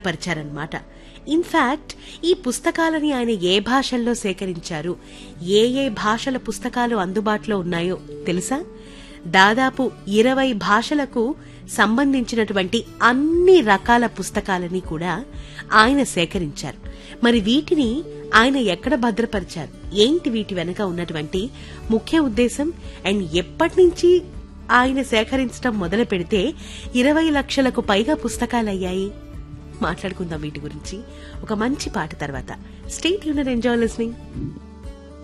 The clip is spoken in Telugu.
పరిచారన్నమాట ఇన్ఫాక్ట్ ఈ పుస్తకాలని ఆయన ఏ భాషల్లో సేకరించారు ఏ ఏ భాషల పుస్తకాలు అందుబాటులో ఉన్నాయో తెలుసా దాదాపు ఇరవై భాషలకు సంబంధించినటువంటి అన్ని రకాల పుస్తకాలని కూడా ఆయన సేకరించారు మరి వీటిని ఆయన ఎక్కడ భద్రపరిచారు ఏంటి వీటి వెనక ఉన్నటువంటి ముఖ్య ఉద్దేశం అండ్ ఎప్పటి నుంచి ఆయన సేకరించడం మొదలు పెడితే ఇరవై లక్షలకు పైగా పుస్తకాలయ్యాయి మాట్లాడుకుందాం వీటి గురించి ఒక మంచి పాట తర్వాత స్టేట్ యూనర్ ఎంజాయ్ లిస్నింగ్